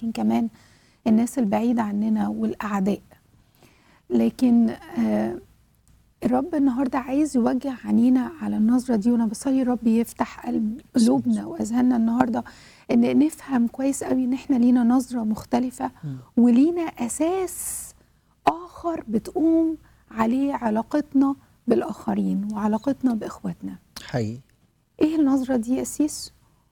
لكن كمان الناس البعيدة عننا والأعداء لكن آه الرب النهارده عايز يوجه عينينا على النظره دي وانا بصلي الرب يفتح قلب قلوبنا واذهاننا النهارده ان نفهم كويس قوي ان احنا لينا نظره مختلفه ولينا اساس اخر بتقوم عليه علاقتنا بالاخرين وعلاقتنا باخواتنا حقيقي ايه النظره دي يا سيس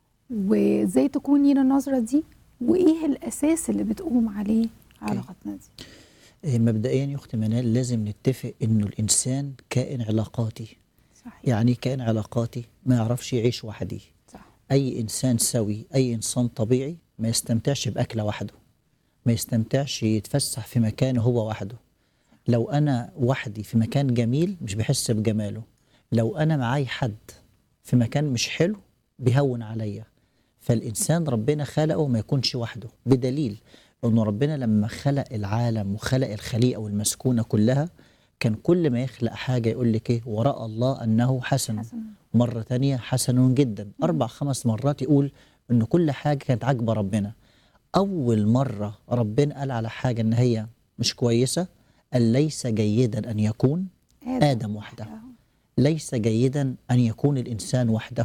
وازاي تكون لينا النظره دي وايه الاساس اللي بتقوم عليه علاقتنا دي إيه، مبدئيا يا اختي منال لازم نتفق انه الانسان كائن علاقاتي صحيح يعني كائن علاقاتي ما يعرفش يعيش وحده صح اي انسان سوي اي انسان طبيعي ما يستمتعش باكله وحده ما يستمتعش يتفسح في مكان هو وحده لو انا وحدي في مكان جميل مش بحس بجماله لو انا معاي حد في مكان مش حلو بيهون عليا فالانسان ربنا خلقه ما يكونش وحده بدليل انه ربنا لما خلق العالم وخلق الخليقه والمسكونه كلها كان كل ما يخلق حاجه يقول لك ايه وراء الله انه حسن حسن. مره تانية حسن جدا اربع خمس مرات يقول ان كل حاجه كانت عاجبه ربنا اول مره ربنا قال على حاجه ان هي مش كويسه قال ليس جيدا ان يكون ادم وحده ليس جيدا ان يكون الانسان وحده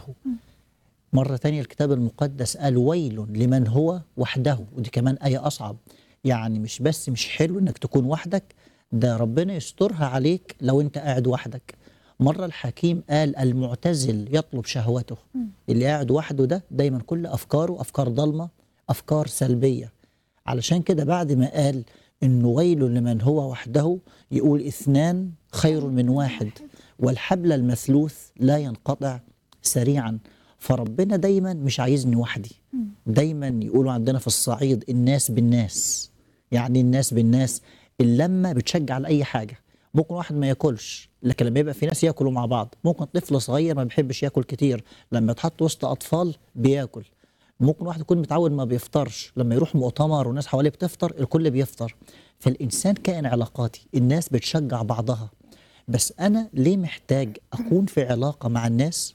مرة تانية الكتاب المقدس قال ويل لمن هو وحده ودي كمان آية أصعب يعني مش بس مش حلو إنك تكون وحدك ده ربنا يسترها عليك لو أنت قاعد وحدك مرة الحكيم قال المعتزل يطلب شهوته اللي قاعد وحده ده دايما كل أفكاره أفكار ضلمة أفكار سلبية علشان كده بعد ما قال إنه ويل لمن هو وحده يقول اثنان خير من واحد والحبل المثلوث لا ينقطع سريعا فربنا دايما مش عايزني وحدي دايما يقولوا عندنا في الصعيد الناس بالناس يعني الناس بالناس اللمة بتشجع على أي حاجة ممكن واحد ما ياكلش لكن لما يبقى في ناس ياكلوا مع بعض ممكن طفل صغير ما بيحبش ياكل كتير لما يتحط وسط أطفال بياكل ممكن واحد يكون متعود ما بيفطرش لما يروح مؤتمر والناس حواليه بتفطر الكل بيفطر فالإنسان كائن علاقاتي الناس بتشجع بعضها بس أنا ليه محتاج أكون في علاقة مع الناس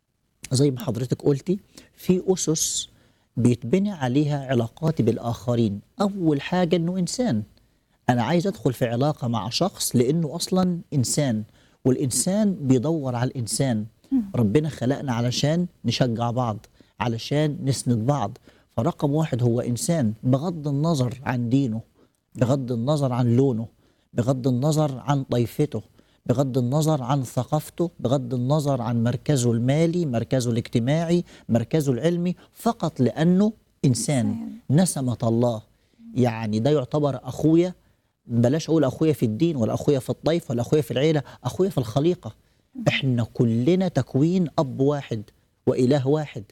زي ما حضرتك قلتي في أسس بيتبني عليها علاقاتي بالآخرين أول حاجة أنه إنسان أنا عايز أدخل في علاقة مع شخص لأنه أصلا إنسان والإنسان بيدور على الإنسان ربنا خلقنا علشان نشجع بعض علشان نسند بعض فرقم واحد هو إنسان بغض النظر عن دينه بغض النظر عن لونه بغض النظر عن طائفته بغض النظر عن ثقافته بغض النظر عن مركزه المالي مركزه الاجتماعي مركزه العلمي فقط لأنه إنسان نسمة الله يعني ده يعتبر أخويا بلاش أقول أخويا في الدين ولا أخويا في الطيف ولا أخويا في العيلة أخويا في الخليقة إحنا كلنا تكوين أب واحد وإله واحد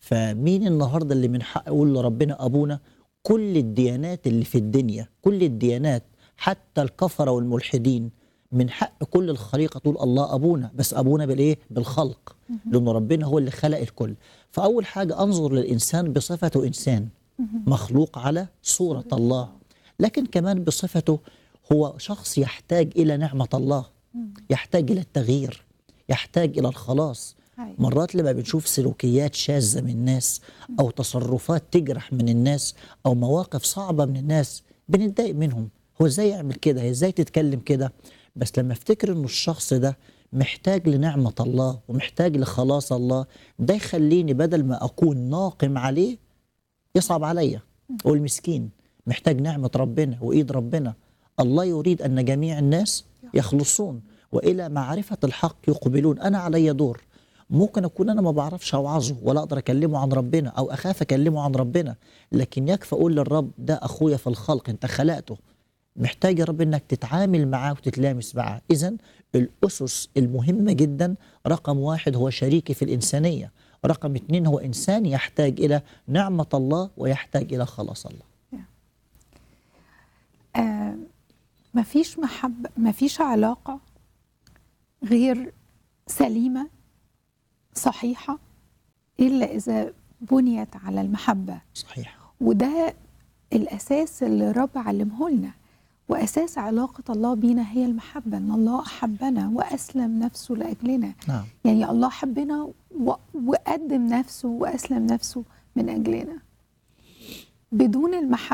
فمين النهاردة اللي من حق يقول لربنا أبونا كل الديانات اللي في الدنيا كل الديانات حتى الكفرة والملحدين من حق كل الخليقة تقول الله أبونا بس أبونا بالإيه؟ بالخلق لأنه ربنا هو اللي خلق الكل فأول حاجة أنظر للإنسان بصفته إنسان مخلوق على صورة الله لكن كمان بصفته هو شخص يحتاج إلى نعمة الله يحتاج إلى التغيير يحتاج إلى الخلاص مرات لما بنشوف سلوكيات شاذة من الناس أو تصرفات تجرح من الناس أو مواقف صعبة من الناس بنتضايق منهم هو ازاي يعمل كده هي ازاي تتكلم كده بس لما افتكر انه الشخص ده محتاج لنعمة الله ومحتاج لخلاص الله ده يخليني بدل ما أكون ناقم عليه يصعب عليا أقول مسكين محتاج نعمة ربنا وإيد ربنا الله يريد أن جميع الناس يخلصون وإلى معرفة الحق يقبلون أنا علي دور ممكن أكون أنا ما بعرفش أوعظه ولا أقدر أكلمه عن ربنا أو أخاف أكلمه عن ربنا لكن يكفى أقول للرب ده أخويا في الخلق أنت خلقته محتاج يا رب انك تتعامل معاه وتتلامس معاه اذا الاسس المهمه جدا رقم واحد هو شريكي في الانسانيه رقم اثنين هو انسان يحتاج الى نعمه الله ويحتاج الى خلاص الله آه مفيش محبة مفيش علاقة غير سليمة صحيحة إلا إذا بنيت على المحبة صحيح وده الأساس اللي الرب علمه لنا وأساس علاقة الله بينا هي المحبة إن الله أحبنا وأسلم نفسه لأجلنا نعم يعني الله حبنا و... وقدم نفسه وأسلم نفسه من أجلنا بدون المحبة